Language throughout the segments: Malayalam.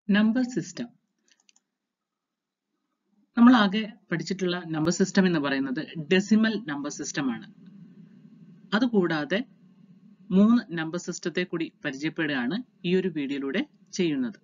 നമ്പർ സിസ്റ്റം നമ്മൾ ആകെ പഠിച്ചിട്ടുള്ള നമ്പർ സിസ്റ്റം എന്ന് പറയുന്നത് ഡെസിമൽ നമ്പർ സിസ്റ്റം ആണ് അതുകൂടാതെ മൂന്ന് നമ്പർ സിസ്റ്റത്തെ കൂടി പരിചയപ്പെടുകയാണ് ഈ ഒരു വീഡിയോയിലൂടെ ചെയ്യുന്നത്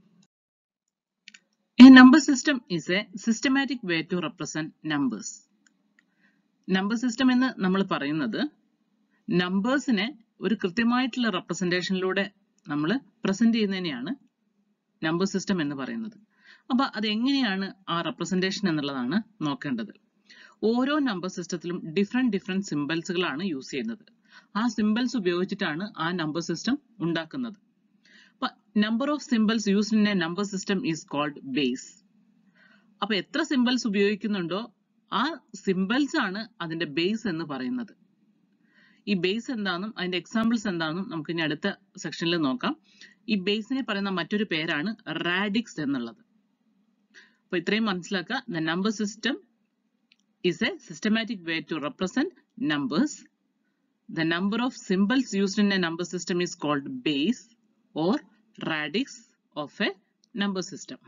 a number system is a systematic way to represent numbers number system എന്ന് നമ്മൾ പറയുന്നത് നമ്പേഴ്സിനെ ഒരു കൃത്യമായിട്ടുള്ള റെപ്രസെന്റേഷനിലൂടെ നമ്മൾ പ്രസന്റ് ചെയ്യുന്നതിനെയാണ് നമ്പർ സിസ്റ്റം എന്ന് പറയുന്നത് അപ്പൊ അത് എങ്ങനെയാണ് ആ റെപ്രസെന്റേഷൻ എന്നുള്ളതാണ് നോക്കേണ്ടത് ഓരോ നമ്പർ സിസ്റ്റത്തിലും ഡിഫറെന്റ് ഡിഫറെന്റ് സിമ്പിൾസുകളാണ് യൂസ് ചെയ്യുന്നത് ആ സിമ്പിൾസ് ഉപയോഗിച്ചിട്ടാണ് ആ നമ്പർ സിസ്റ്റം ഉണ്ടാക്കുന്നത് അപ്പൊ number of symbols used in a number system is called base അപ്പൊ എത്ര സിമ്പിൾസ് ഉപയോഗിക്കുന്നുണ്ടോ ആ സിമ്പിൾസ് ആണ് അതിന്റെ ബേസ് എന്ന് പറയുന്നത് ഈ ബേസ് എന്താണെന്നും അതിന്റെ എക്സാമ്പിൾസ് എന്താണെന്നും നമുക്ക് ഇനി അടുത്ത സെക്ഷനിൽ നോക്കാം ഈ ബേസിനെ പറയുന്ന മറ്റൊരു പേരാണ് റാഡിക്സ് എന്നുള്ളത് അപ്പൊ ഇത്രയും മനസ്സിലാക്കുക the number system is a systematic way to represent numbers. The number of symbols used in a number system is called base or radix of a number system.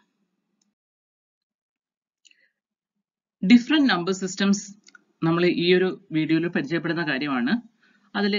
Different number systems നമ്മൾ ഈ ഒരു വീഡിയോയിൽ പരിചയപ്പെടുന്ന കാര്യമാണ് അതിൽ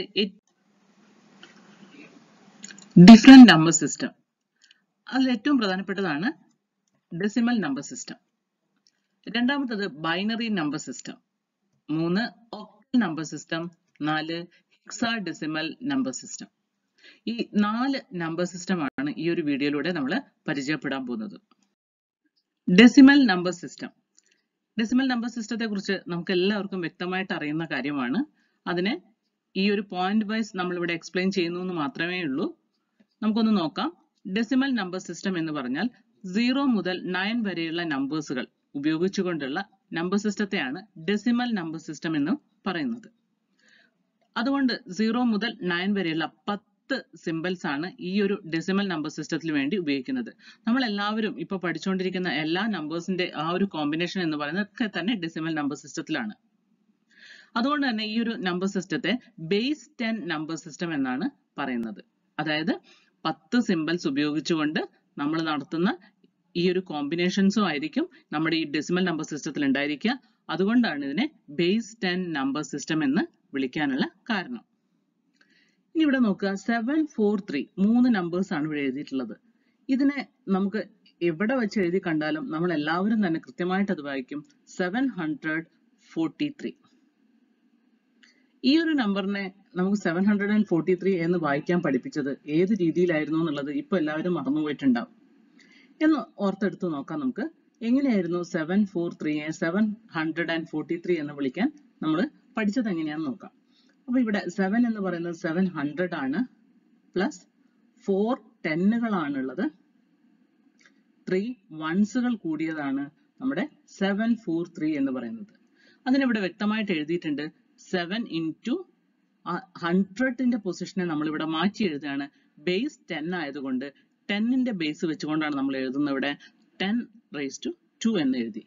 ഡിഫറെന്റ് നമ്പർ സിസ്റ്റം അതിൽ ഏറ്റവും പ്രധാനപ്പെട്ടതാണ് ഡെസിമൽ നമ്പർ സിസ്റ്റം രണ്ടാമത്തത് ബൈനറി നമ്പർ സിസ്റ്റം മൂന്ന് ഒക്ടൽ നമ്പർ സിസ്റ്റം നാല് ഹെക്സാഡെസിമൽ നമ്പർ സിസ്റ്റം ഈ നാല് നമ്പർ സിസ്റ്റമാണ് ഈ ഒരു വീഡിയോയിലൂടെ നമ്മൾ പരിചയപ്പെടാൻ പോകുന്നത് decimal number system decimal number സിസ്റ്റത്തെ കുറിച്ച് നമുക്ക് എല്ലാവർക്കും വ്യക്തമായിട്ട് അറിയുന്ന കാര്യമാണ് അതിനെ ഈ ഒരു പോയിന്റ് വൈസ് നമ്മൾ ഇവിടെ എക്സ്പ്ലെയിൻ ചെയ്യുന്നു എന്ന് മാത്രമേ ഉള്ളൂ നമുക്കൊന്ന് നോക്കാം ഡെസിമൽ നമ്പർ സിസ്റ്റം എന്ന് പറഞ്ഞാൽ സീറോ മുതൽ നയൻ വരെയുള്ള നമ്പേഴ്സുകൾ ഉപയോഗിച്ചുകൊണ്ടുള്ള നമ്പർ സിസ്റ്റത്തെയാണ് ഡെസിമൽ നമ്പർ സിസ്റ്റം എന്ന് പറയുന്നത് അതുകൊണ്ട് സീറോ മുതൽ നയൻ വരെയുള്ള പത്ത് സിമ്പിൾസ് ആണ് ഈ ഒരു ഡെസിമൽ നമ്പർ സിസ്റ്റത്തിന് വേണ്ടി ഉപയോഗിക്കുന്നത് നമ്മൾ എല്ലാവരും ഇപ്പൊ പഠിച്ചുകൊണ്ടിരിക്കുന്ന എല്ലാ നമ്പേഴ്സിന്റെ ആ ഒരു കോമ്പിനേഷൻ എന്ന് പറയുന്നത് ഒക്കെ തന്നെ ഡെസിമൽ നമ്പർ സിസ്റ്റത്തിലാണ് അതുകൊണ്ട് തന്നെ ഈ ഒരു നമ്പർ സിസ്റ്റത്തെ ബേസ് ടെൻ നമ്പർ സിസ്റ്റം എന്നാണ് പറയുന്നത് അതായത് പത്ത് സിമ്പിൾസ് ഉപയോഗിച്ചുകൊണ്ട് നമ്മൾ നടത്തുന്ന ഈ ഒരു കോമ്പിനേഷൻസും ആയിരിക്കും നമ്മുടെ ഈ ഡെസിമൽ നമ്പർ സിസ്റ്റത്തിൽ ഉണ്ടായിരിക്കുക അതുകൊണ്ടാണ് ഇതിനെ ബേസ് ടെൻ നമ്പർ സിസ്റ്റം എന്ന് വിളിക്കാനുള്ള കാരണം ഇനി ഇവിടെ നോക്കുക സെവൻ ഫോർ ത്രീ മൂന്ന് നമ്പേഴ്സ് ആണ് ഇവിടെ എഴുതിയിട്ടുള്ളത് ഇതിനെ നമുക്ക് എവിടെ വെച്ച് എഴുതി കണ്ടാലും നമ്മൾ എല്ലാവരും തന്നെ കൃത്യമായിട്ട് അത് വായിക്കും സെവൻ ഹൺഡ്രഡ് ഫോർട്ടി ത്രീ ഈ ഒരു നമ്പറിനെ നമുക്ക് seven hundred and forty three എന്ന് വായിക്കാൻ പഠിപ്പിച്ചത് ഏത് രീതിയിലായിരുന്നു എന്നുള്ളത് ഇപ്പൊ എല്ലാവരും മറന്നുപോയിട്ടുണ്ടാവും എന്ന് ഓർത്തെടുത്ത് നോക്കാം നമുക്ക് എങ്ങനെയായിരുന്നു seven four three seven hundred and forty three എന്ന് വിളിക്കാൻ നമ്മൾ പഠിച്ചത് എങ്ങനെയാണെന്ന് നോക്കാം അപ്പൊ ഇവിടെ സെവൻ എന്ന് പറയുന്നത് സെവൻ ഹൺഡ്രഡ് ആണ് പ്ലസ് ഫോർ ടെന്നുകളാണുള്ളത് ത്രീ വൺസുകൾ കൂടിയതാണ് നമ്മുടെ സെവൻ ഫോർ ത്രീ എന്ന് പറയുന്നത് അതിനിവിടെ വ്യക്തമായിട്ട് എഴുതിയിട്ടുണ്ട് സെവൻ ഇൻറ്റു ഹൺഡ്രഡിന്റെ പൊസിഷനെ നമ്മൾ ഇവിടെ മാറ്റി എഴുതുകയാണ് ബേസ് ടെൻ ആയതുകൊണ്ട് ടെന്നിന്റെ ബേസ് വെച്ചുകൊണ്ടാണ് നമ്മൾ എഴുതുന്നത് ഇവിടെ ടെൻ റേസ് ടു ടു എന്ന് എഴുതി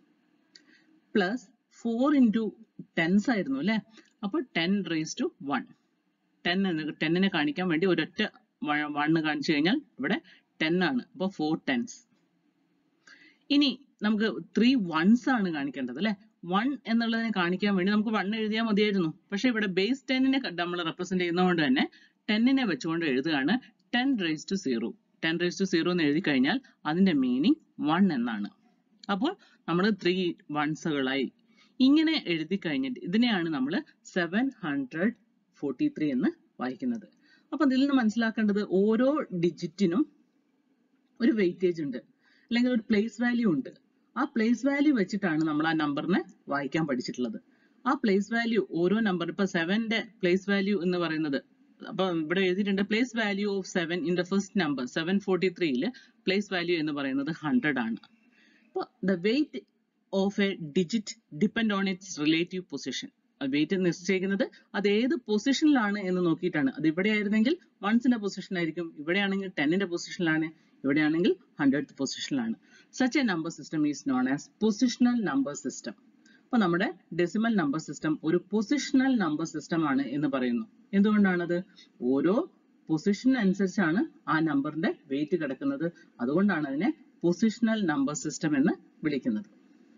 പ്ലസ് ഫോർ ഇൻറ്റു ടെൻസ് ആയിരുന്നു അല്ലെ അപ്പോൾ ten raise to one ten എന്ന് ടെന്നിനെ കാണിക്കാൻ വേണ്ടി ഒരൊറ്റ വണ്ണ് കാണിച്ചു കഴിഞ്ഞാൽ ഇവിടെ ടെൻ ആണ് അപ്പോൾ ഫോർ ടെൻസ് ഇനി നമുക്ക് ത്രീ വൺസ് ആണ് കാണിക്കേണ്ടത് അല്ലെ വൺ എന്നുള്ളതിനെ കാണിക്കാൻ വേണ്ടി നമുക്ക് വൺ എഴുതിയാൽ മതിയായിരുന്നു പക്ഷെ ഇവിടെ ബേസ് ടെന്നിനെ നമ്മൾ റെപ്രസെന്റ് ചെയ്യുന്നതുകൊണ്ട് തന്നെ ടെന്നിനെ വെച്ചുകൊണ്ട് എഴുതുകയാണ് ten raise to zero ten raise to zero എന്ന് എഴുതി കഴിഞ്ഞാൽ അതിന്റെ മീനിങ് വൺ എന്നാണ് അപ്പോൾ നമ്മൾ ത്രീ വൺസുകളായി ഇങ്ങനെ എഴുതി കഴിഞ്ഞിട്ട് ഇതിനെയാണ് നമ്മൾ സെവൻ ഹൺഡ്രഡ് ഫോർട്ടി ത്രീ എന്ന് വായിക്കുന്നത് അപ്പൊ ഇതിൽ നിന്ന് മനസ്സിലാക്കേണ്ടത് ഓരോ ഡിജിറ്റിനും ഒരു വെയിറ്റേജ് ഉണ്ട് അല്ലെങ്കിൽ ഒരു പ്ലേസ് വാല്യൂ ഉണ്ട് ആ പ്ലേസ് വാല്യൂ വെച്ചിട്ടാണ് നമ്മൾ ആ നമ്പറിനെ വായിക്കാൻ പഠിച്ചിട്ടുള്ളത് ആ പ്ലേസ് വാല്യൂ ഓരോ നമ്പർ ഇപ്പൊ സെവന്റെ പ്ലേസ് വാല്യൂ എന്ന് പറയുന്നത് അപ്പൊ ഇവിടെ എഴുതിയിട്ടുണ്ട് place value of seven in the first number seven forty ത്രീയില് പ്ലേസ് വാല്യൂ എന്ന് പറയുന്നത് ഹൺഡ്രഡ് ആണ് അപ്പൊ the weight of a digit depend on its relative position weight നിശ്ചയിക്കുന്നത് അത് ഏത് പൊസിഷനിലാണ് എന്ന് നോക്കിയിട്ടാണ് അത് ഇവിടെ ആയിരുന്നെങ്കിൽ വൺസിന്റെ പൊസിഷൻ ആയിരിക്കും ഇവിടെയാണെങ്കിൽ ടെന്നിന്റെ പൊസിഷനിലാണ് ഇവിടെയാണെങ്കിൽ ഹൺഡ്രഡ് പൊസിഷനിലാണ് such a number system is known as positional number system അപ്പൊ നമ്മുടെ ഡെസിമൽ നമ്പർ സിസ്റ്റം ഒരു പൊസിഷണൽ നമ്പർ സിസ്റ്റം ആണ് എന്ന് പറയുന്നു എന്തുകൊണ്ടാണത് ഓരോ പൊസിഷൻ അനുസരിച്ചാണ് ആ നമ്പറിന്റെ വെയിറ്റ് കിടക്കുന്നത് അതുകൊണ്ടാണ് അതിനെ പൊസിഷണൽ നമ്പർ സിസ്റ്റം എന്ന് വിളിക്കുന്നത്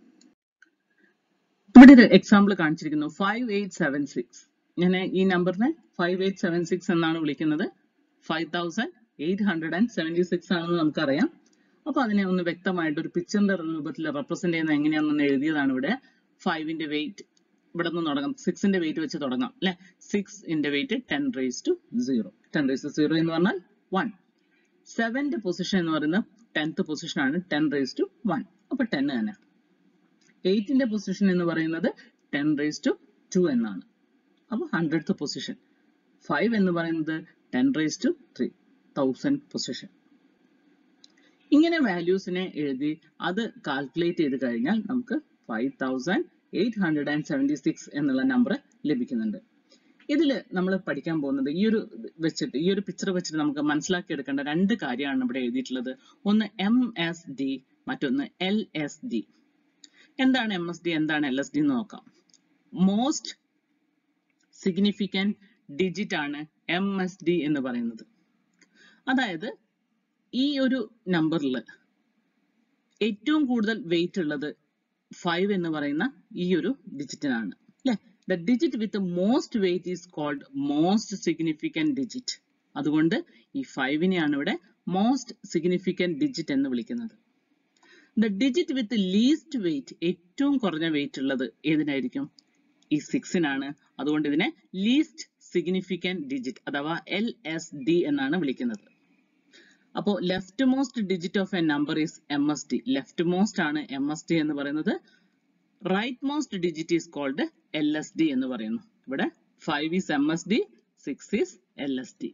ഇവിടെ ഒരു എക്സാമ്പിൾ കാണിച്ചിരിക്കുന്നു ഫൈവ് എയ്റ്റ് സെവൻ സിക്സ് ഞാൻ ഈ നമ്പറിനെ ഫൈവ് എയ്റ്റ് സെവൻ സിക്സ് എന്നാണ് വിളിക്കുന്നത് five thousand eight hundred and seventy six ആണെന്ന് നമുക്കറിയാം അപ്പൊ അതിനെ ഒന്ന് വ്യക്തമായിട്ട് ഒരു പിക്ചറിന്റെ രൂപത്തിൽ റെപ്രസെന്റ് ചെയ്യുന്ന എങ്ങനെയാണെന്ന് എഴുതിയതാണ് ഇവിടെ ഫൈവിന്റെ വെയിറ്റ് ഇവിടെ നിന്ന് തുടങ്ങാം സിക്സിന്റെ വെയിറ്റ് വെച്ച് തുടങ്ങാം അല്ലെ സിക്സ് ഇന്റെ weight ten raise to zero ten raise to zero എന്ന് പറഞ്ഞാൽ വൺ സെവന്റെ പൊസിഷൻ എന്ന് പറയുന്നത് ടെൻത്ത് പൊസിഷൻ ആണ് ടെൻ റേസ് ടു വൺ അപ്പൊ ടെൻ തന്നെ എയ്റ്റിന്റെ പൊസിഷൻ എന്ന് പറയുന്നത് ടെൻ റേസ് ടു ടു എന്നാണ് അപ്പൊ ഹൺഡ്രഡ് പൊസിഷൻ ഫൈവ് എന്ന് പറയുന്നത് ten raise to three thousand position ഇങ്ങനെ വാല്യൂസിനെ എഴുതി അത് കാൽക്കുലേറ്റ് ചെയ്ത് കഴിഞ്ഞാൽ നമുക്ക് five thousand eight hundred and seventy six എന്നുള്ള നമ്പർ ലഭിക്കുന്നുണ്ട് ഇതിൽ നമ്മൾ പഠിക്കാൻ പോകുന്നത് ഈ ഒരു വെച്ചിട്ട് ഈ ഒരു പിക്ചർ വെച്ചിട്ട് നമുക്ക് മനസ്സിലാക്കി എടുക്കേണ്ട രണ്ട് കാര്യമാണ് ഇവിടെ എഴുതിയിട്ടുള്ളത് ഒന്ന് എം എസ് ഡി മറ്റൊന്ന് എൽ എസ് ഡി എന്താണ് എം എസ് ഡി എന്താണ് എൽ എസ് ഡി എന്ന് നോക്കാം മോസ്റ്റ് സിഗ്നിഫിക്കൻറ്റ് ഡിജിറ്റ് ആണ് എം എസ് ഡി എന്ന് പറയുന്നത് അതായത് ഈ ഒരു നമ്പറിൽ ഏറ്റവും കൂടുതൽ വെയിറ്റ് ഉള്ളത് ഫൈവ് എന്ന് പറയുന്ന ഈ ഒരു ഡിജിറ്റിനാണ് അല്ലെ the digit with most weight is called most significant digit അതുകൊണ്ട് ഈ ഫൈവിനെയാണ് ഇവിടെ മോസ്റ്റ് സിഗ്നിഫിക്കൻറ്റ് ഡിജിറ്റ് എന്ന് വിളിക്കുന്നത് the digit with least weight ഏറ്റവും കുറഞ്ഞ വെയിറ്റ് ഉള്ളത് ഏതിനായിരിക്കും ഈ സിക്സിനാണ് അതുകൊണ്ട് ഇതിനെ ലീസ്റ്റ് സിഗ്നിഫിക്കൻറ്റ് ഡിജിറ്റ് അഥവാ എൽ എസ് ഡി എന്നാണ് വിളിക്കുന്നത് അപ്പോൾ left most digit of a number is M S D left most ആണ് എം എസ് ഡി എന്ന് പറയുന്നത് right most digit is called L S D എന്ന് പറയുന്നു ഇവിടെ five is M S D six is L S D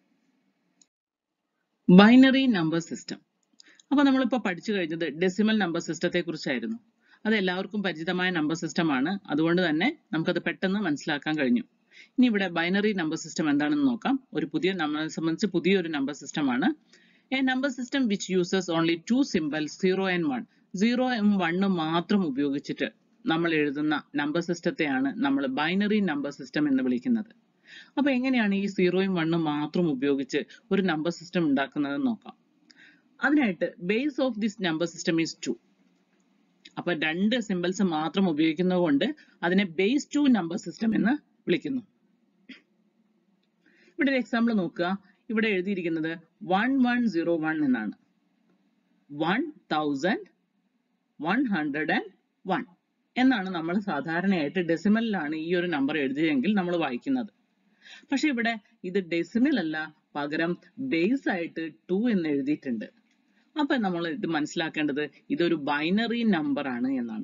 binary number system അപ്പൊ നമ്മളിപ്പോ പഠിച്ചു കഴിഞ്ഞത് ഡെസിമൽ നമ്പർ സിസ്റ്റത്തെ കുറിച്ചായിരുന്നു അത് എല്ലാവർക്കും പരിചിതമായ നമ്പർ സിസ്റ്റം ആണ് അതുകൊണ്ട് തന്നെ നമുക്കത് പെട്ടെന്ന് മനസ്സിലാക്കാൻ കഴിഞ്ഞു ഇനി ഇവിടെ ബൈനറി നമ്പർ സിസ്റ്റം എന്താണെന്ന് നോക്കാം ഒരു പുതിയ നമ്മളെ സംബന്ധിച്ച് പുതിയൊരു നമ്പർ സിസ്റ്റം ആണ് a number system which uses only two symbols zero and one സീറോയും വണ്ണും മാത്രം ഉപയോഗിച്ചിട്ട് നമ്മൾ എഴുതുന്ന നമ്പർ സിസ്റ്റത്തെയാണ് നമ്മൾ ബൈനറി നമ്പർ സിസ്റ്റം എന്ന് വിളിക്കുന്നത് അപ്പൊ എങ്ങനെയാണ് ഈ സീറോയും വണ്ണും മാത്രം ഉപയോഗിച്ച് ഒരു നമ്പർ സിസ്റ്റം ഉണ്ടാക്കുന്നത് നോക്കാം അതിനായിട്ട് base of this number system is two അപ്പൊ രണ്ട് സിമ്പിൾസ് മാത്രം ഉപയോഗിക്കുന്നത് കൊണ്ട് അതിനെ ബേസ് ടു നമ്പർ സിസ്റ്റം എന്ന് വിളിക്കുന്നു ഇവിടെ ഒരു എക്സാമ്പിൾ നോക്കുക ഇവിടെ എഴുതിയിരിക്കുന്നത് വൺ വൺ സീറോ വൺ എന്നാണ് one thousand one hundred and one എന്നാണ് നമ്മൾ സാധാരണയായിട്ട് ഡെസിമലിലാണ് ഈ ഒരു നമ്പർ എഴുതിയതെങ്കിൽ നമ്മൾ വായിക്കുന്നത് പക്ഷെ ഇവിടെ ഇത് ഡെസിമൽ അല്ല പകരം ബേസ് ആയിട്ട് ടു എന്ന് എഴുതിയിട്ടുണ്ട് അപ്പൊ നമ്മൾ ഇത് മനസ്സിലാക്കേണ്ടത് ഇതൊരു ബൈനറി നമ്പർ ആണ് എന്നാണ്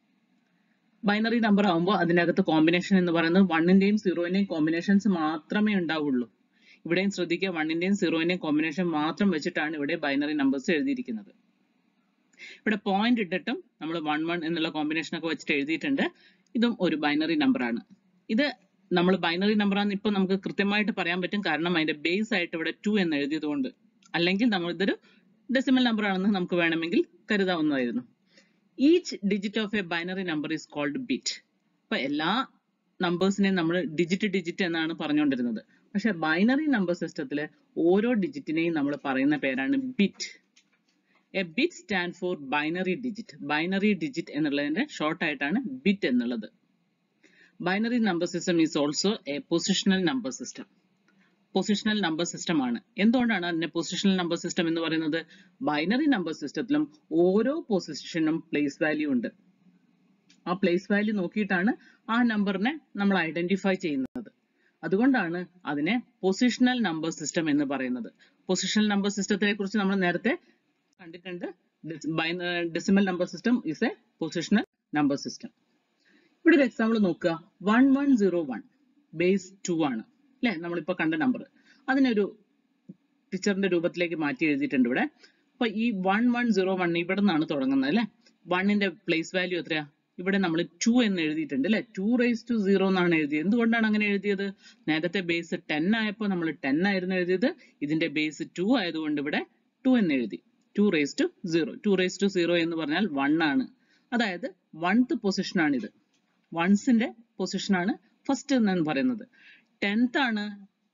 ബൈനറി നമ്പർ ആകുമ്പോൾ അതിനകത്ത് കോമ്പിനേഷൻ എന്ന് പറയുന്നത് വണ്ണിന്റെയും സീറോയിന്റെയും കോമ്പിനേഷൻസ് മാത്രമേ ഉണ്ടാവുള്ളൂ ഇവിടെയും ശ്രദ്ധിക്കുക വണ്ണിന്റെയും സീറോയിന്റെയും കോമ്പിനേഷൻ മാത്രം വെച്ചിട്ടാണ് ഇവിടെ ബൈനറി നമ്പേഴ്സ് എഴുതിയിരിക്കുന്നത് ഇവിടെ പോയിന്റ് ഇട്ടിട്ടും നമ്മൾ വൺ വൺ എന്നുള്ള കോമ്പിനേഷൻ ഒക്കെ വെച്ചിട്ട് എഴുതിയിട്ടുണ്ട് ഇതും ഒരു ബൈനറി നമ്പർ ആണ് ഇത് നമ്മൾ ബൈനറി നമ്പർ ആണെന്ന് ഇപ്പൊ നമുക്ക് കൃത്യമായിട്ട് പറയാൻ പറ്റും കാരണം അതിന്റെ ബേസ് ആയിട്ട് ഇവിടെ ടു എന്ന് എഴുതിയത് കൊണ്ട് അല്ലെങ്കിൽ നമ്മൾ ഇതൊരു ഡെസിമൽ നമ്പർ ആണെന്ന് നമുക്ക് വേണമെങ്കിൽ കരുതാവുന്നതായിരുന്നു each digit of a binary number is called bit അപ്പൊ എല്ലാ നമ്പേഴ്സിനെയും നമ്മൾ ഡിജിറ്റ് ഡിജിറ്റ് എന്നാണ് പറഞ്ഞുകൊണ്ടിരുന്നത് പക്ഷെ ബൈനറി നമ്പർ സിസ്റ്റത്തിൽ ഓരോ ഡിജിറ്റിനെയും നമ്മൾ പറയുന്ന പേരാണ് bit a bit stand for binary digit binary digit എന്നുള്ളതിന്റെ ഷോർട്ട് ആയിട്ടാണ് ബിറ്റ് എന്നുള്ളത് binary number system is also a positional number system positional number system ആണ് എന്തുകൊണ്ടാണ് അതിനെ പൊസിഷണൽ നമ്പർ സിസ്റ്റം എന്ന് പറയുന്നത് ബൈനറി നമ്പർ സിസ്റ്റത്തിലും ഓരോ പൊസിഷനും പ്ലേസ് വാല്യൂ ഉണ്ട് ആ പ്ലേസ് വാല്യൂ നോക്കിയിട്ടാണ് ആ നമ്പറിനെ നമ്മൾ ഐഡന്റിഫൈ ചെയ്യുന്നത് അതുകൊണ്ടാണ് അതിനെ പൊസിഷണൽ നമ്പർ സിസ്റ്റം എന്ന് പറയുന്നത് പൊസിഷണൽ നമ്പർ സിസ്റ്റത്തെ കുറിച്ച് നമ്മൾ നേരത്തെ കണ്ടിട്ടുണ്ട് decimal number system is a positional number system ഇവിടെ ഒരു എക്സാമ്പിൾ നോക്കുക one one zero one base two ആണ് അല്ലെ നമ്മളിപ്പോ കണ്ട നമ്പർ അതിനൊരു പിക്ചറിന്റെ രൂപത്തിലേക്ക് മാറ്റി എഴുതിയിട്ടുണ്ട് ഇവിടെ അപ്പൊ ഈ വൺ വൺ സീറോ വൺ ഇവിടെ നിന്നാണ് തുടങ്ങുന്നത് അല്ലെ വണ്ണിന്റെ പ്ലേസ് വാല്യൂ എത്രയാ ഇവിടെ നമ്മൾ ടു എന്ന് എഴുതിയിട്ടുണ്ട് അല്ലെ ടു റേസ് ടു സീറോ എന്നാണ് എഴുതിയത് എന്തുകൊണ്ടാണ് അങ്ങനെ എഴുതിയത് നേരത്തെ ബേസ് ടെൻ ആയപ്പോൾ നമ്മൾ ടെൻ ആയിരുന്നു എഴുതിയത് ഇതിന്റെ ബേസ് ടു ആയതുകൊണ്ട് ഇവിടെ ടു എന്ന് എഴുതി two raise to zero two raise to zero എന്ന് പറഞ്ഞാൽ വൺ ആണ് അതായത് വൺത്ത് പൊസിഷൻ ആണിത് വൺസിന്റെ പൊസിഷൻ ആണ് ഫസ്റ്റ് എന്ന് പറയുന്നത് ടെൻത്ത് ആണ്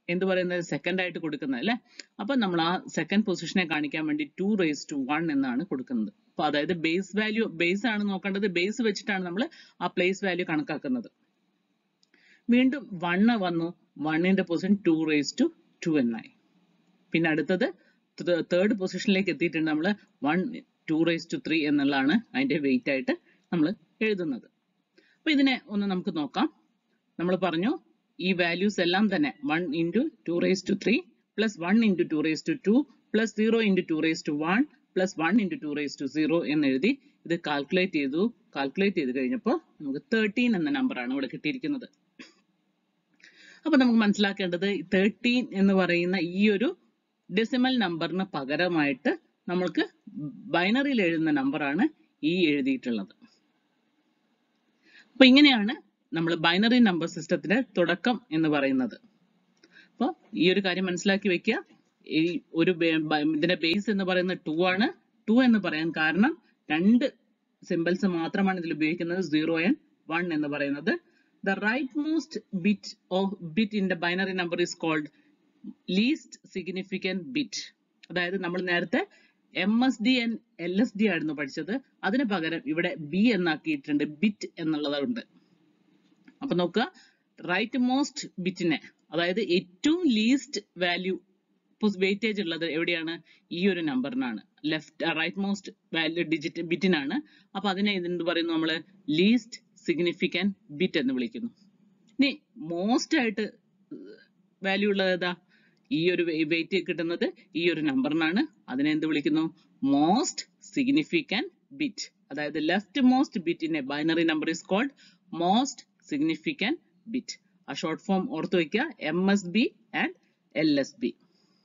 എന്ത് പറയുന്നത് സെക്കൻഡ് ആയിട്ട് കൊടുക്കുന്നത് അല്ലെ അപ്പൊ നമ്മൾ ആ സെക്കൻഡ് പൊസിഷനെ കാണിക്കാൻ വേണ്ടി ടു റേസ് ടു വൺ എന്നാണ് കൊടുക്കുന്നത് അപ്പൊ അതായത് ബേസ് വാല്യൂ ബേസ് ആണ് നോക്കേണ്ടത് ബേസ് വെച്ചിട്ടാണ് നമ്മൾ ആ പ്ലേസ് വാല്യൂ കണക്കാക്കുന്നത് വീണ്ടും വണ്ണ് വന്നു വണ്ണിന്റെ position two raise to two എന്നായി പിന്നെ അടുത്തത് തേർഡ് പൊസിഷനിലേക്ക് എത്തിയിട്ടുണ്ട് നമ്മൾ one two raise to three എന്നുള്ളതാണ് അതിന്റെ വെയിറ്റ് ആയിട്ട് നമ്മൾ എഴുതുന്നത് അപ്പൊ ഇതിനെ ഒന്ന് നമുക്ക് നോക്കാം നമ്മൾ പറഞ്ഞു ഈ വാല്യൂസ് എല്ലാം തന്നെ one into two raise to three plus one into two raise to two plus zero into two raise to one plus one into two raise to zero എന്ന് എഴുതി ഇത് കാൽക്കുലേറ്റ് ചെയ്തു കാൽക്കുലേറ്റ് ചെയ്ത് കഴിഞ്ഞപ്പോൾ നമുക്ക് തേർട്ടീൻ എന്ന നമ്പറാണ് ഇവിടെ കിട്ടിയിരിക്കുന്നത് അപ്പൊ നമുക്ക് മനസ്സിലാക്കേണ്ടത് തേർട്ടീൻ എന്ന് പറയുന്ന ഈ ഒരു ഡെസിമൽ നമ്പറിന് പകരമായിട്ട് നമ്മൾക്ക് ബൈനറിയിൽ എഴുതുന്ന നമ്പറാണ് ഈ എഴുതിയിട്ടുള്ളത് അപ്പൊ ഇങ്ങനെയാണ് നമ്മൾ ബൈനറി നമ്പർ സിസ്റ്റത്തിന്റെ തുടക്കം എന്ന് പറയുന്നത് അപ്പോൾ ഈ ഒരു കാര്യം മനസ്സിലാക്കി വെക്കുക ഈ ഒരു ബേ- ബ- ഇതിന്റെ ബേസ് എന്ന് പറയുന്നത് ടു ആണ് ടു എന്ന് പറയാൻ കാരണം രണ്ട് സിമ്പിൾസ് മാത്രമാണ് ഇതിൽ ഉപയോഗിക്കുന്നത് സീറോ ആൻഡ് വൺ എന്ന് പറയുന്നത് the right most bit of bit in the binary number is called least significant bit അതായത് നമ്മൾ നേരത്തെ M S D and L S D ആയിരുന്നു പഠിച്ചത് അതിന് പകരം ഇവിടെ ബി എന്നാക്കിയിട്ടുണ്ട് ബിറ്റ് എന്നുള്ളതുണ്ട് അപ്പൊ നോക്കുക റൈറ്റ് മോസ്റ്റ് ബിറ്റിനെ അതായത് ഏറ്റവും ലീസ്റ്റ് വാല്യൂ വെയിറ്റേജ് ഉള്ളത് എവിടെയാണ് ഈ ഒരു നമ്പറിനാണ് left right most value digit ബിറ്റിനാണ് അപ്പൊ അതിനെ എന്ത് പറയുന്നു നമ്മൾ ലീസ്റ്റ് സിഗ്നിഫിക്കൻറ്റ് ബിറ്റ് എന്ന് വിളിക്കുന്നു ഇനി മോസ്റ്റ് ആയിട്ട് വാല്യൂ ഉള്ളത് ഏതാ ഈ ഒരു വെയിറ്റ് കിട്ടുന്നത് ഈ ഒരു നമ്പറിനാണ് അതിനെ എന്ത് വിളിക്കുന്നു മോസ്റ്റ് സിഗ്നിഫിക്കൻറ്റ് ബിറ്റ് അതായത് left most bit in a binary number is called most significant bit ആ ഷോർട്ട് ഫോം ഓർത്ത് വയ്ക്കുക M S B and L S B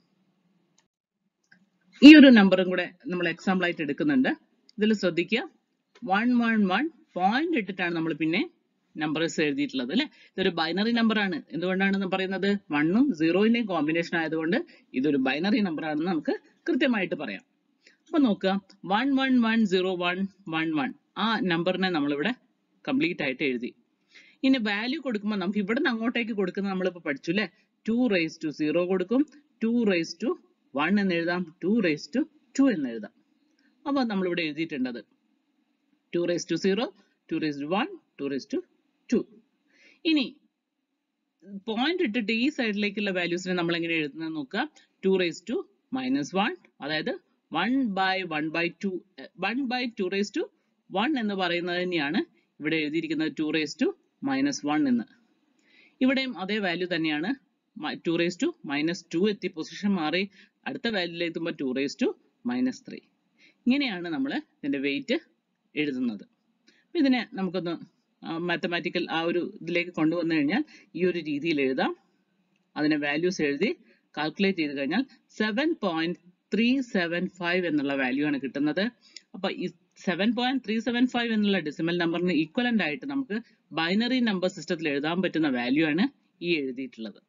ഈ ഒരു നമ്പറും കൂടെ നമ്മൾ എക്സാമ്പിൾ ആയിട്ട് എടുക്കുന്നുണ്ട് ഇതിൽ ശ്രദ്ധിക്കുക വൺ വൺ വൺ പോയിന്റ് ഇട്ടിട്ടാണ് നമ്മൾ പിന്നെ നമ്പേഴ്സ് എഴുതിയിട്ടുള്ളത് അല്ലെ ഇതൊരു ബൈനറി നമ്പർ ആണ് എന്തുകൊണ്ടാണെന്ന് പറയുന്നത് വണ്ണും സീറോയിന്റെയും കോമ്പിനേഷൻ ആയതുകൊണ്ട് ഇതൊരു ബൈനറി നമ്പർ ആണെന്ന് നമുക്ക് കൃത്യമായിട്ട് പറയാം അപ്പൊ നോക്കുക one one one zero one one one ആ നമ്പറിനെ നമ്മളിവിടെ കംപ്ലീറ്റ് ആയിട്ട് എഴുതി ഇനി വാല്യൂ കൊടുക്കുമ്പോൾ നമുക്ക് ഇവിടെ നിന്ന് അങ്ങോട്ടേക്ക് കൊടുക്കുന്നത് നമ്മളിപ്പോൾ പഠിച്ചു അല്ലെ ടു റേസ് ടു സീറോ കൊടുക്കും ടു റേസ് ടു വൺ എന്ന് എഴുതാം ടു റേസ് ടു ടു എന്ന് എഴുതാം അപ്പോൾ നമ്മളിവിടെ എഴുതിയിട്ടുണ്ടത് two raise to zero two raise to one two raise to two ഇനി പോയിന്റ് ഇട്ടിട്ട് ഈ സൈഡിലേക്കുള്ള വാല്യൂസിനെ നമ്മൾ എങ്ങനെ എഴുതുന്നത് നോക്കുക two raise to minus one അതായത് one by one by two one by two raise to one എന്ന് പറയുന്നത് തന്നെയാണ് ഇവിടെ എഴുതിയിരിക്കുന്നത് two raise to minus one എന്ന് ഇവിടെയും അതേ വാല്യൂ തന്നെയാണ് two raise to minus two എത്തി പൊസിഷൻ മാറി അടുത്ത വാല്യൂലേക്ക് എത്തുമ്പോൾ to raise to minus three ഇങ്ങനെയാണ് നമ്മൾ ഇതിന്റെ വെയിറ്റ് എഴുതുന്നത് അപ്പൊ ഇതിനെ നമുക്കൊന്ന് മാത്തമാറ്റിക്കൽ ആ ഒരു ഇതിലേക്ക് കൊണ്ടുവന്നു കഴിഞ്ഞാൽ ഈ ഒരു രീതിയിൽ എഴുതാം അതിനെ വാല്യൂസ് എഴുതി കാൽക്കുലേറ്റ് ചെയ്ത് കഴിഞ്ഞാൽ seven point three seven five എന്നുള്ള വാല്യൂ ആണ് കിട്ടുന്നത് അപ്പൊ ഈ seven point three seven five എന്നുള്ള ഡെസിമൽ നമ്പറിന് ഈക്വലന്റ് ആയിട്ട് നമുക്ക് ബൈനറി നമ്പർ സിസ്റ്റത്തിൽ എഴുതാൻ പറ്റുന്ന വാല്യൂ ആണ് ഈ എഴുതിയിട്ടുള്ളത്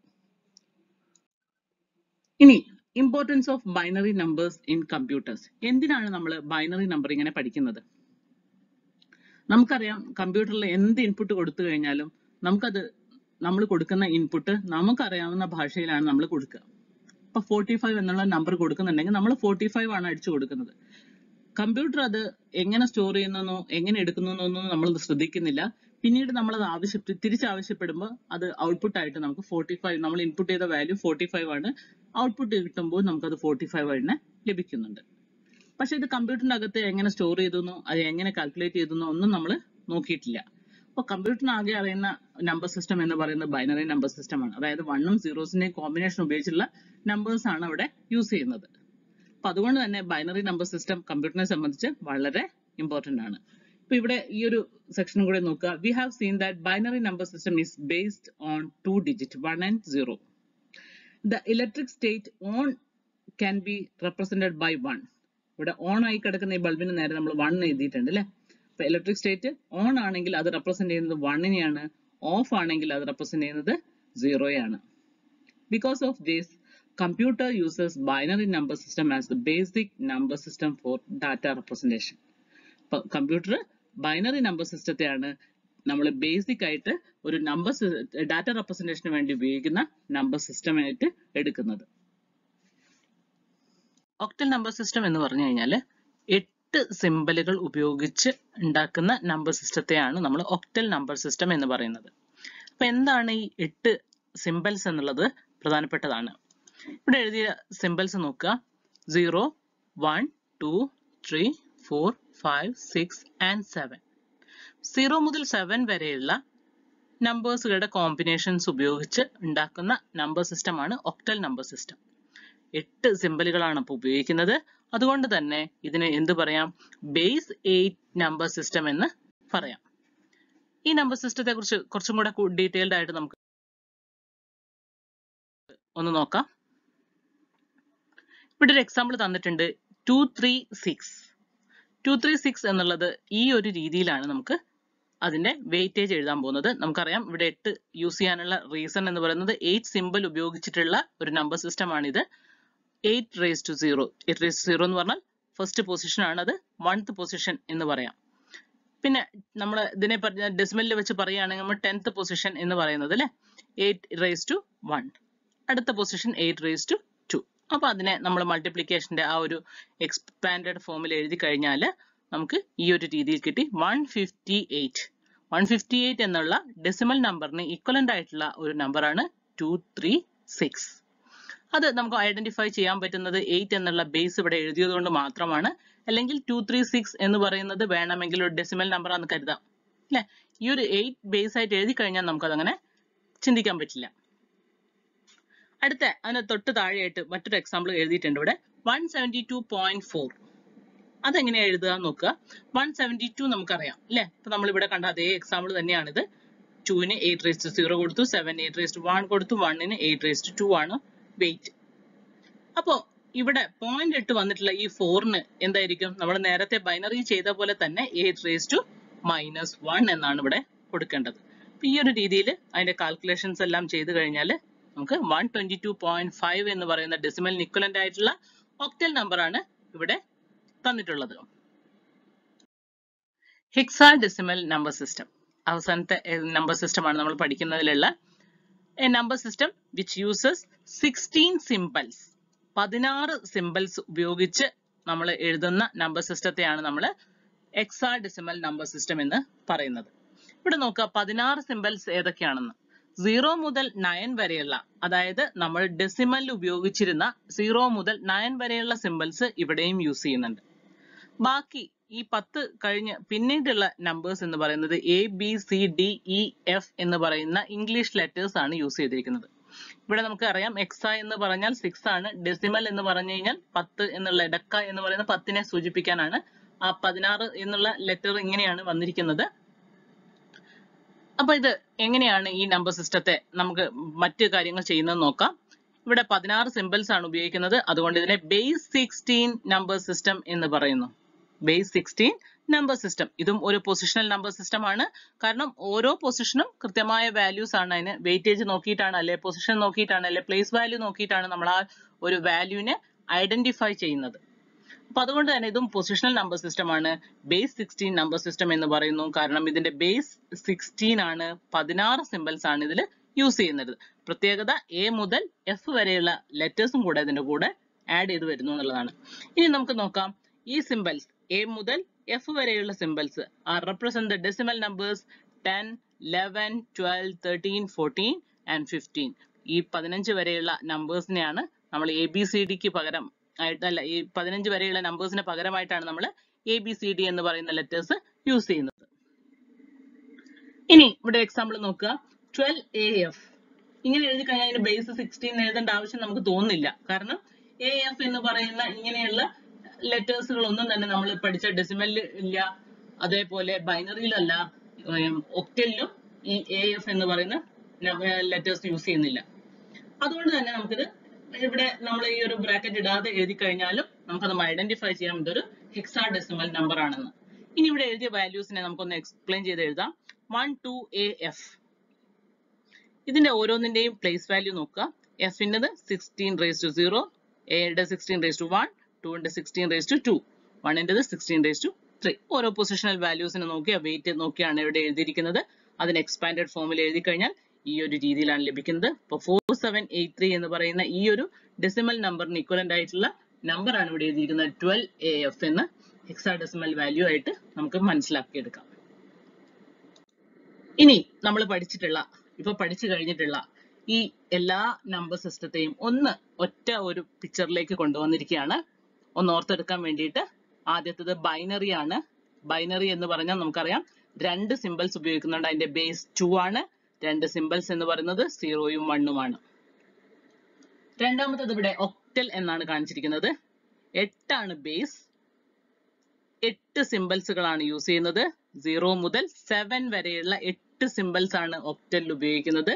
ഇനി importance of binary numbers in computers എന്തിനാണ് നമ്മൾ ബൈനറി നമ്പർ ഇങ്ങനെ പഠിക്കുന്നത് നമുക്കറിയാം കമ്പ്യൂട്ടറിൽ എന്ത് ഇൻപുട്ട് കൊടുത്തു കഴിഞ്ഞാലും നമുക്കത് നമ്മൾ കൊടുക്കുന്ന ഇൻപുട്ട് നമുക്കറിയാവുന്ന ഭാഷയിലാണ് നമ്മൾ കൊടുക്കുക ഇപ്പൊ ഫോർട്ടി ഫൈവ് എന്നുള്ള നമ്പർ കൊടുക്കുന്നുണ്ടെങ്കിൽ നമ്മൾ ഫോർട്ടി ഫൈവ് ആണ് അടിച്ചു കൊടുക്കുന്നത് കമ്പ്യൂട്ടർ അത് എങ്ങനെ സ്റ്റോർ ചെയ്യുന്നോ എങ്ങനെ എടുക്കുന്നൊന്നും നമ്മൾ ശ്രദ്ധിക്കുന്നില്ല പിന്നീട് നമ്മൾ അത് ആവശ്യ തിരിച്ച് ആവശ്യപ്പെടുമ്പോൾ അത് ഔട്ട്പുട്ട് ആയിട്ട് നമുക്ക് ഫോർട്ടി ഫൈവ് നമ്മൾ ഇൻപുട്ട് ചെയ്ത വാല്യൂ ഫോർട്ടി ഫൈവ് ആണ് ഔട്ട്പുട്ട് കിട്ടുമ്പോൾ നമുക്കത് ഫോർട്ടി ഫൈവ് തന്നെ ലഭിക്കുന്നുണ്ട് പക്ഷെ ഇത് കമ്പ്യൂട്ടറിന്റെ അകത്ത് എങ്ങനെ സ്റ്റോർ ചെയ്തെന്നോ അത് എങ്ങനെ കാൽക്കുലേറ്റ് ചെയ്തെന്നോ ഒന്നും നമ്മൾ നോക്കിയിട്ടില്ല അപ്പോൾ കമ്പ്യൂട്ടറിന് ആകെ അറിയുന്ന നമ്പർ സിസ്റ്റം എന്ന് പറയുന്നത് ബൈനറി നമ്പർ സിസ്റ്റം ആണ് അതായത് വണ്ണും സീറോസിന്റെയും കോമ്പിനേഷൻ ഉപയോഗിച്ചുള്ള നമ്പേഴ്സ് ആണ് അവിടെ യൂസ് ചെയ്യുന്നത് അപ്പൊ അതുകൊണ്ട് തന്നെ ബൈനറി നമ്പർ സിസ്റ്റം കമ്പ്യൂട്ടറിനെ സംബന്ധിച്ച് വളരെ ഇമ്പോർട്ടന്റ് ആണ് ഇപ്പൊ ഇവിടെ ഈ ഒരു സെക്ഷനും കൂടെ നോക്കുക we have seen that binary number system is based on two digit one and zero the electric state on can be represented by one ഇവിടെ ഓൺ ആയി കിടക്കുന്ന ഈ ബൾബിന് നേരെ നമ്മൾ വൺ എഴുതിയിട്ടുണ്ട് അല്ലെ അപ്പൊ ഇലക്ട്രിക് സ്റ്റേറ്റ് ഓൺ ആണെങ്കിൽ അത് റെപ്രസെന്റ് ചെയ്യുന്നത് വണ്ണിനെയാണ് ഓഫ് ആണെങ്കിൽ അത് റെപ്രസെന്റ് ചെയ്യുന്നത് സീറോയാണ് because of this computer uses binary number system as the basic number system for data representation ഇപ്പൊ കമ്പ്യൂട്ടർ ബൈനറി നമ്പർ സിസ്റ്റത്തെയാണ് നമ്മൾ ബേസിക് ആയിട്ട് ഒരു നമ്പർ ഡാറ്റ റെപ്രസെന്റേഷന് വേണ്ടി ഉപയോഗിക്കുന്ന നമ്പർ സിസ്റ്റം ആയിട്ട് എടുക്കുന്നത് ഒക്ടൽ നമ്പർ സിസ്റ്റം എന്ന് പറഞ്ഞു കഴിഞ്ഞാൽ എട്ട് സിമ്പലുകൾ ഉപയോഗിച്ച് ഉണ്ടാക്കുന്ന നമ്പർ സിസ്റ്റത്തെയാണ് നമ്മൾ ഒക്ടൽ നമ്പർ സിസ്റ്റം എന്ന് പറയുന്നത് അപ്പൊ എന്താണ് ഈ എട്ട് സിമ്പൽസ് എന്നുള്ളത് പ്രധാനപ്പെട്ടതാണ് ഇവിടെ എഴുതിയ സിമ്പൽസ് നോക്കുക zero one two three four five six and seven zero മുതൽ സെവൻ വരെയുള്ള നമ്പേഴ്സുകളുടെ കോമ്പിനേഷൻസ് ഉപയോഗിച്ച് ഉണ്ടാക്കുന്ന നമ്പർ സിസ്റ്റമാണ് ഒക്ടൽ നമ്പർ സിസ്റ്റം എട്ട് സിമ്പലുകളാണ് അപ്പോൾ ഉപയോഗിക്കുന്നത് അതുകൊണ്ട് തന്നെ ഇതിനെ എന്ത് പറയാം ബേസ് എയ്റ്റ് നമ്പർ സിസ്റ്റം എന്ന് പറയാം ഈ നമ്പർ സിസ്റ്റത്തെ കുറിച്ച് കുറച്ചും കൂടെ ഡീറ്റെയിൽഡ് ആയിട്ട് നമുക്ക് ഒന്ന് നോക്കാം ഇവിടെ ഒരു എക്സാമ്പിൾ തന്നിട്ടുണ്ട് two three six two three six എന്നുള്ളത് ഈ ഒരു രീതിയിലാണ് നമുക്ക് അതിന്റെ വെയിറ്റേജ് എഴുതാൻ പോകുന്നത് നമുക്കറിയാം ഇവിടെ എട്ട് യൂസ് ചെയ്യാനുള്ള റീസൺ എന്ന് പറയുന്നത് എയ്റ്റ് സിമ്പിൾ ഉപയോഗിച്ചിട്ടുള്ള ഒരു നമ്പർ സിസ്റ്റം ആണിത് eight raise to zero eight raise to zero എന്ന് പറഞ്ഞാൽ ഫസ്റ്റ് പൊസിഷൻ ആണ് അത് വൺത്ത് പൊസിഷൻ എന്ന് പറയാം പിന്നെ നമ്മൾ ഇതിനെ പറഞ്ഞ ഡെസിമലിൽ വെച്ച് പറയുകയാണെങ്കിൽ നമ്മൾ ടെൻത്ത് പൊസിഷൻ എന്ന് പറയുന്നത് അല്ലെ എയ്റ്റ് റേസ് ടു വൺ അടുത്ത position eight raise to two അപ്പൊ അതിനെ നമ്മൾ മൾട്ടിപ്ലിക്കേഷന്റെ ആ ഒരു എക്സ്പാൻഡഡ് ഫോമിൽ എഴുതി കഴിഞ്ഞാൽ നമുക്ക് ഈ ഒരു രീതിയിൽ കിട്ടി one fifty eight one fifty eight എന്നുള്ള ഡെസിമൽ നമ്പറിന് ഈക്വലന്റ് ആയിട്ടുള്ള ഒരു നമ്പറാണ് ടു ത്രീ സിക്സ് അത് നമുക്ക് ഐഡന്റിഫൈ ചെയ്യാൻ പറ്റുന്നത് എയ്റ്റ് എന്നുള്ള ബേസ് ഇവിടെ എഴുതിയത് കൊണ്ട് മാത്രമാണ് അല്ലെങ്കിൽ ടു ത്രീ സിക്സ് എന്ന് പറയുന്നത് വേണമെങ്കിൽ ഒരു ഡെസിമൽ നമ്പർ ആണെന്ന് കരുതാം അല്ലെ ഈ ഒരു എയ്റ്റ് ബേസ് ആയിട്ട് എഴുതി കഴിഞ്ഞാൽ നമുക്കത് അങ്ങനെ ചിന്തിക്കാൻ പറ്റില്ല അടുത്ത അതിന് തൊട്ട് താഴെയായിട്ട് മറ്റൊരു എക്സാമ്പിൾ എഴുതിയിട്ടുണ്ട് ഇവിടെ one seventy two point four അതെങ്ങനെയാ എഴുതുക നോക്കുക വൺ സെവൻറ്റി ടു നമുക്കറിയാം അല്ലെ ഇപ്പൊ നമ്മൾ ഇവിടെ കണ്ട അതേ എക്സാമ്പിൾ തന്നെയാണിത് ടുവിന് എയ്റ്റ് റേസ് ടു സീറോ കൊടുത്തു seven eight raise to one കൊടുത്തു വണ്ണിന് എയ്റ്റ് റേസ് ടു ടു ആണ് വെയിറ്റ് അപ്പോ ഇവിടെ പോയിന്റ് ഇട്ട് വന്നിട്ടുള്ള ഈ ഫോറിന് എന്തായിരിക്കും നമ്മൾ നേരത്തെ ബൈനറി ചെയ്ത പോലെ തന്നെ eight raise to minus one എന്നാണ് ഇവിടെ കൊടുക്കേണ്ടത് അപ്പൊ ഈ ഒരു രീതിയിൽ അതിന്റെ കാൽക്കുലേഷൻസ് എല്ലാം ചെയ്ത് കഴിഞ്ഞാൽ നമുക്ക് one twenty two point five എന്ന് പറയുന്ന ഡെസിമൽ ഇക്വലന്റ് ആയിട്ടുള്ള ഒക്ടൽ നമ്പർ ആണ് ഇവിടെ തന്നിട്ടുള്ളത് ഹെക്സാ ഡെസിമൽ നമ്പർ സിസ്റ്റം അവസാനത്തെ നമ്പർ സിസ്റ്റം ആണ് നമ്മൾ പഠിക്കുന്നതിലുള്ള a number system which uses sixteen symbols പതിനാറ് സിമ്പിൾസ് ഉപയോഗിച്ച് നമ്മൾ എഴുതുന്ന നമ്പർ സിസ്റ്റത്തെയാണ് നമ്മൾ എക്സാ ഡെസിമൽ നമ്പർ സിസ്റ്റം എന്ന് പറയുന്നത് ഇവിടെ നോക്കുക പതിനാറ് സിമ്പിൾസ് ഏതൊക്കെയാണെന്ന് സീറോ മുതൽ നയൻ വരെയുള്ള അതായത് നമ്മൾ ഡെസിമൽ ഉപയോഗിച്ചിരുന്ന സീറോ മുതൽ നയൻ വരെയുള്ള സിമ്പിൾസ് ഇവിടെയും യൂസ് ചെയ്യുന്നുണ്ട് ബാക്കി ഈ പത്ത് കഴിഞ്ഞ് പിന്നീടുള്ള നമ്പേഴ്സ് എന്ന് പറയുന്നത് A B C D E F എന്ന് പറയുന്ന ഇംഗ്ലീഷ് ലെറ്റേഴ്സ് ആണ് യൂസ് ചെയ്തിരിക്കുന്നത് ഇവിടെ നമുക്ക് അറിയാം എക്സ എന്ന് പറഞ്ഞാൽ സിക്സ് ആണ് ഡെസിമൽ എന്ന് പറഞ്ഞു കഴിഞ്ഞാൽ പത്ത് എന്നുള്ള ഡക്ക എന്ന് പറയുന്ന പത്തിനെ സൂചിപ്പിക്കാനാണ് ആ പതിനാറ് എന്നുള്ള ലെറ്റർ ഇങ്ങനെയാണ് വന്നിരിക്കുന്നത് അപ്പൊ ഇത് എങ്ങനെയാണ് ഈ നമ്പർ സിസ്റ്റത്തെ നമുക്ക് മറ്റ് കാര്യങ്ങൾ ചെയ്യുന്നത് നോക്കാം ഇവിടെ പതിനാറ് സിമ്പിൾസ് ആണ് ഉപയോഗിക്കുന്നത് അതുകൊണ്ട് ഇതിനെ ബേസ് സിക്സ്റ്റീൻ നമ്പർ സിസ്റ്റം എന്ന് പറയുന്നു ബേസ് സിക്സ്റ്റീൻ നമ്പർ സിസ്റ്റം ഇതും ഒരു പൊസിഷണൽ നമ്പർ സിസ്റ്റം ആണ് കാരണം ഓരോ പൊസിഷനും കൃത്യമായ വാല്യൂസ് ആണ് അതിന് വെയിറ്റേജ് നോക്കിയിട്ടാണ് അല്ലെ പൊസിഷൻ നോക്കിയിട്ടാണ് അല്ലെ പ്ലേസ് വാല്യൂ നോക്കിയിട്ടാണ് നമ്മൾ ആ ഒരു വാല്യൂവിനെ ഐഡന്റിഫൈ ചെയ്യുന്നത് അപ്പൊ അതുകൊണ്ട് തന്നെ ഇതും പൊസിഷണൽ നമ്പർ സിസ്റ്റം ആണ് ബേസ് സിക്സ്റ്റീൻ നമ്പർ സിസ്റ്റം എന്ന് പറയുന്നു കാരണം ഇതിന്റെ ബേസ് സിക്സ്റ്റീൻ ആണ് പതിനാറ് സിമ്പിൾസ് ആണ് ഇതിൽ യൂസ് ചെയ്യുന്നത് പ്രത്യേകത എ മുതൽ എഫ് വരെയുള്ള ലെറ്റേഴ്സും കൂടെ ഇതിന്റെ കൂടെ ആഡ് ചെയ്ത് വരുന്നു എന്നുള്ളതാണ് ഇനി നമുക്ക് നോക്കാം ഈ സിമ്പിൾസ് എ മുതൽ എഫ് വരെയുള്ള symbols are represent the decimal numbers ten eleven twelve thirteen fourteen and fifteen ഈ പതിനഞ്ച് വരെയുള്ള നമ്പേഴ്സിനെയാണ് നമ്മൾ എ ബി സി ഡിക്ക് പകരം ആയിട്ട് അല്ല ഈ പതിനഞ്ച് വരെയുള്ള നമ്പേഴ്സിന് പകരമായിട്ടാണ് നമ്മൾ എ ബി സി ഡി എന്ന് പറയുന്ന ലെറ്റേഴ്സ് യൂസ് ചെയ്യുന്നത് ഇനി ഇവിടെ എക്സാമ്പിൾ നോക്കുക ട്വൽവ് എ എഫ് ഇങ്ങനെ എഴുതി കഴിഞ്ഞാൽ അതിന്റെ ബേസ് സിക്സ്റ്റീൻ എഴുതേണ്ട ആവശ്യം നമുക്ക് തോന്നുന്നില്ല കാരണം എ എഫ് എന്ന് പറയുന്ന ഇങ്ങനെയുള്ള ലെറ്റേഴ്സുകളൊന്നും തന്നെ നമ്മൾ പഠിച്ച ഡെസിമലിൽ ഇല്ല അതേപോലെ ബൈനറിയിലല്ല ഒക്ടലിലും ഈ എ എഫ് എന്ന് പറയുന്ന ലെറ്റേഴ്സ് യൂസ് ചെയ്യുന്നില്ല അതുകൊണ്ട് തന്നെ നമുക്കിത് ഇവിടെ നമ്മൾ ഈ ഒരു ബ്രാക്കറ്റ് ഇടാതെ എഴുതി കഴിഞ്ഞാലും നമുക്കത് ഐഡന്റിഫൈ ചെയ്യാം ഇതൊരു ഹെക്സാ ഡെസിമൽ നമ്പർ ആണെന്ന് ഇനി ഇവിടെ എഴുതിയ വാല്യൂസിനെ നമുക്കൊന്ന് എക്സ്പ്ലെയിൻ ചെയ്ത് എഴുതാം വൺ ടു എ എഫ് ഇതിന്റെ ഓരോന്നിന്റെയും പ്ലേസ് വാല്യൂ നോക്കുക എഫിൻ്റെത് സിക്സ്റ്റീൻ റേസ് ടു സീറോ എയുടെ സിക്സ്റ്റീൻ റേസ് ടു വൺ ടുവിന്റെ സിക്സ്റ്റീൻ റേസ് ടു ടു വണ്ണിൻ്റെത് സിക്സ്റ്റീൻ റേസ് ടു ത്രീ ഓരോ പൊസിഷണൽ വാല്യൂസിനെ നോക്കി ആ വെയിറ്റ് നോക്കിയാണ് ഇവിടെ എഴുതിയിരിക്കുന്നത് അതിന് എക്സ്പാൻഡഡ് ഫോമിൽ എഴുതി കഴിഞ്ഞാൽ ഈ ഒരു രീതിയിലാണ് ലഭിക്കുന്നത് ഇപ്പൊ ഫോർ സെവൻ എയ്റ്റ് ത്രീ എന്ന് പറയുന്ന ഈ ഒരു ഡെസിമൽ നമ്പറിന് ഇക്വലന്റ് ആയിട്ടുള്ള നമ്പർ ആണ് ഇവിടെ എഴുതിയിരിക്കുന്നത് ട്വൽവ് എ എഫ് എന്ന് ഹെക്സാഡെസിമൽ വാല്യൂ ആയിട്ട് നമുക്ക് മനസ്സിലാക്കിയെടുക്കാം ഇനി നമ്മൾ പഠിച്ചിട്ടുള്ള ഇപ്പൊ പഠിച്ചു കഴിഞ്ഞിട്ടുള്ള ഈ എല്ലാ നമ്പർ സിസ്റ്റത്തെയും ഒന്ന് ഒറ്റ ഒരു പിക്ചറിലേക്ക് കൊണ്ടുവന്നിരിക്കുകയാണ് ഒന്ന് ഓർത്തെടുക്കാൻ വേണ്ടിയിട്ട് ആദ്യത്തേത് ബൈനറി ആണ് ബൈനറി എന്ന് പറഞ്ഞാൽ നമുക്കറിയാം രണ്ട് സിമ്പിൾസ് ഉപയോഗിക്കുന്നുണ്ട് അതിന്റെ ബേസ് ടു ആണ് രണ്ട് സിമ്പിൾസ് എന്ന് പറയുന്നത് സീറോയും വണ്ണുമാണ് രണ്ടാമത്തേത് ഇവിടെ ഒക്ടൽ എന്നാണ് കാണിച്ചിരിക്കുന്നത് എട്ടാണ് ബേസ് എട്ട് സിമ്പിൾസുകളാണ് യൂസ് ചെയ്യുന്നത് സീറോ മുതൽ സെവൻ വരെയുള്ള എട്ട് സിമ്പിൾസ് ആണ് ഒക്ടലിൽ ഉപയോഗിക്കുന്നത്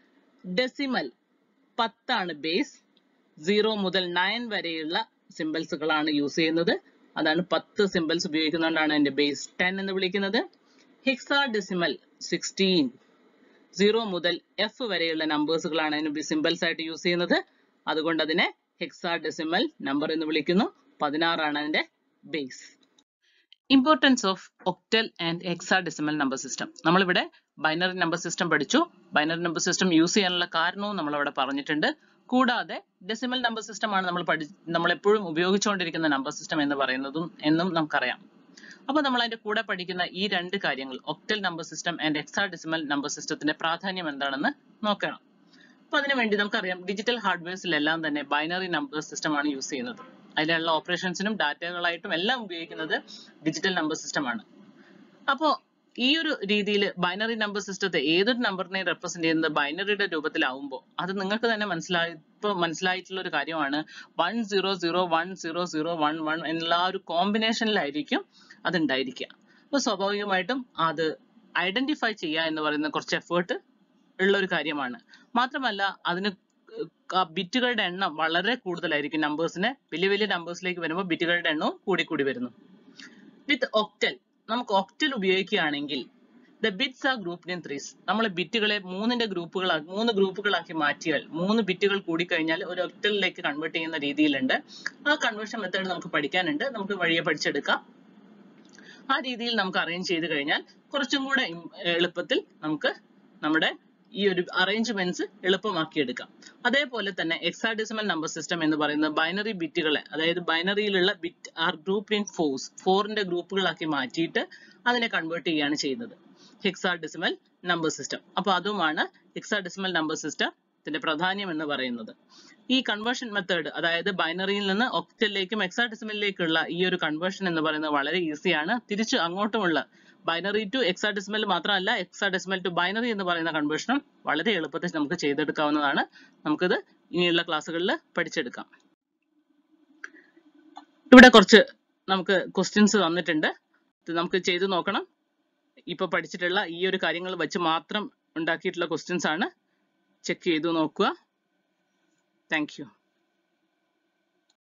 ഡെസിമൽ പത്താണ് ബേസ് സീറോ മുതൽ നയൻ വരെയുള്ള സിമ്പിൾസുകളാണ് യൂസ് ചെയ്യുന്നത് അതാണ് പത്ത് സിമ്പിൾസ് ഉപയോഗിക്കുന്നതുകൊണ്ടാണ് അതിന്റെ ബേസ് ടെൻ എന്ന് വിളിക്കുന്നത് ഹെക്സാ ഡെസിമൽ സിക്സ്റ്റീൻ സീറോ മുതൽ എഫ് വരെയുള്ള നമ്പേഴ്സുകളാണ് അതിന് സിമ്പിൾസ് ആയിട്ട് യൂസ് ചെയ്യുന്നത് അതുകൊണ്ട് അതിനെ ഹെക്സാ ഡെസിമൽ നമ്പർ എന്ന് വിളിക്കുന്നു പതിനാറാണ് അതിന്റെ base importance of octal and hexadecimal number system നമ്മളിവിടെ ബൈനറി നമ്പർ സിസ്റ്റം പഠിച്ചു ബൈനറി നമ്പർ സിസ്റ്റം യൂസ് ചെയ്യാനുള്ള കാരണവും നമ്മൾ അവിടെ പറഞ്ഞിട്ടുണ്ട് കൂടാതെ ഡെസിമൽ നമ്പർ സിസ്റ്റം ആണ് നമ്മൾ പഠി നമ്മൾ എപ്പോഴും ഉപയോഗിച്ചുകൊണ്ടിരിക്കുന്ന നമ്പർ സിസ്റ്റം എന്ന് പറയുന്നതും എന്നും നമുക്കറിയാം അപ്പോൾ നമ്മൾ അതിന്റെ കൂടെ പഠിക്കുന്ന ഈ രണ്ട് കാര്യങ്ങൾ octal number system and hexadecimal number സിസ്റ്റത്തിന്റെ പ്രാധാന്യം എന്താണെന്ന് നോക്കണം അപ്പൊ അതിനുവേണ്ടി നമുക്കറിയാം ഡിജിറ്റൽ ഹാർഡ്വെയർസിലെല്ലാം തന്നെ ബൈനറി നമ്പർ സിസ്റ്റം ആണ് യൂസ് ചെയ്യുന്നത് അതിലുള്ള ഓപ്പറേഷൻസിനും ഡാറ്റകളായിട്ടും എല്ലാം ഉപയോഗിക്കുന്നത് ഡിജിറ്റൽ നമ്പർ സിസ്റ്റം ആണ് അപ്പോ ഈ ഒരു രീതിയിൽ ബൈനറി നമ്പർ സിസ്റ്റത്തെ ഏതൊരു നമ്പറിനെയും റെപ്രസെന്റ് ചെയ്യുന്നത് ബൈനറിയുടെ രൂപത്തിലാവുമ്പോൾ അത് നിങ്ങൾക്ക് തന്നെ മനസ്സിലായി ഇപ്പൊ മനസ്സിലായിട്ടുള്ള ഒരു കാര്യമാണ് one zero zero one zero zero one one എന്നുള്ള ആ ഒരു കോമ്പിനേഷനിലായിരിക്കും അത് ഉണ്ടായിരിക്കുക അപ്പൊ സ്വാഭാവികമായിട്ടും അത് ഐഡന്റിഫൈ ചെയ്യുക എന്ന് പറയുന്ന കുറച്ച് എഫേർട്ട് ഉള്ള ഒരു കാര്യമാണ് മാത്രമല്ല അതിന് ബിറ്റുകളുടെ എണ്ണം വളരെ കൂടുതലായിരിക്കും നമ്പേഴ്സിനെ വലിയ വലിയ നമ്പേഴ്സിലേക്ക് വരുമ്പോൾ ബിറ്റുകളുടെ എണ്ണവും കൂടി കൂടി വരുന്നു വിത്ത് ഒക്ടൽ നമുക്ക് ഒക്ടൽ ഉപയോഗിക്കുകയാണെങ്കിൽ the bits are grouped in threes നമ്മൾ ബിറ്റുകളെ മൂന്നിന്റെ ഗ്രൂപ്പുകളാക്കി മൂന്ന് ഗ്രൂപ്പുകളാക്കി മാറ്റിയാൽ മൂന്ന് ബിറ്റുകൾ കൂടി കഴിഞ്ഞാൽ ഒരു ഒക്ടലിലേക്ക് കൺവേർട്ട് ചെയ്യുന്ന രീതിയിലുണ്ട് ആ കൺവേർഷൻ മെത്തേഡ് നമുക്ക് പഠിക്കാനുണ്ട് നമുക്ക് വഴിയെ പഠിച്ചെടുക്കാം ആ രീതിയിൽ നമുക്ക് അറേഞ്ച് ചെയ്ത് കഴിഞ്ഞാൽ കുറച്ചും കൂടെ എളുപ്പത്തിൽ നമുക്ക് നമ്മുടെ ഈ ഒരു അറേഞ്ച്മെന്റ്സ് എളുപ്പമാക്കിയെടുക്കാം അതേപോലെ തന്നെ എക്സാഡെസിമൽ നമ്പർ സിസ്റ്റം എന്ന് പറയുന്നത് ബൈനറി ബിറ്റുകളെ അതായത് ബൈനറിയിലുള്ള bit are group in fours ഫോറിന്റെ ഗ്രൂപ്പുകളാക്കി മാറ്റിയിട്ട് അതിനെ കൺവേർട്ട് ചെയ്യുകയാണ് ചെയ്യുന്നത് ഹെക്സാഡെസിമൽ നമ്പർ സിസ്റ്റം അപ്പൊ അതുമാണ് ഹെക്സാഡെസിമൽ നമ്പർ സിസ്റ്റത്തിന്റെ പ്രാധാന്യം എന്ന് പറയുന്നത് ഈ കൺവേർഷൻ മെത്തേഡ് അതായത് ബൈനറിയിൽ നിന്ന് ഒക്ടലിലേക്കും ഹെക്സാഡെസിമലിലേക്കുള്ള ഈ ഒരു കൺവേർഷൻ എന്ന് പറയുന്നത് വളരെ ഈസിയാണ് തിരിച്ച് അങ്ങോട്ടുമുള്ള ബൈനറി ടു എക്സാഡെസിമൽ മാത്രമല്ല എക്സാഡെസിമൽ ടു ബൈനറി എന്ന് പറയുന്ന കൺവേർഷനും വളരെ എളുപ്പത്തിൽ നമുക്ക് ചെയ്തെടുക്കാവുന്നതാണ് നമുക്കിത് ഇനിയുള്ള ക്ലാസ്സുകളിൽ പഠിച്ചെടുക്കാം ഇവിടെ കുറച്ച് നമുക്ക് ക്വസ്റ്റ്യൻസ് തന്നിട്ടുണ്ട് ഇത് നമുക്ക് ചെയ്തു നോക്കണം ഇപ്പൊ പഠിച്ചിട്ടുള്ള ഈ ഒരു കാര്യങ്ങൾ വെച്ച് മാത്രം ഉണ്ടാക്കിയിട്ടുള്ള ക്വസ്റ്റ്യൻസ് ആണ് ചെക്ക് ചെയ്തു നോക്കുക താങ്ക് യു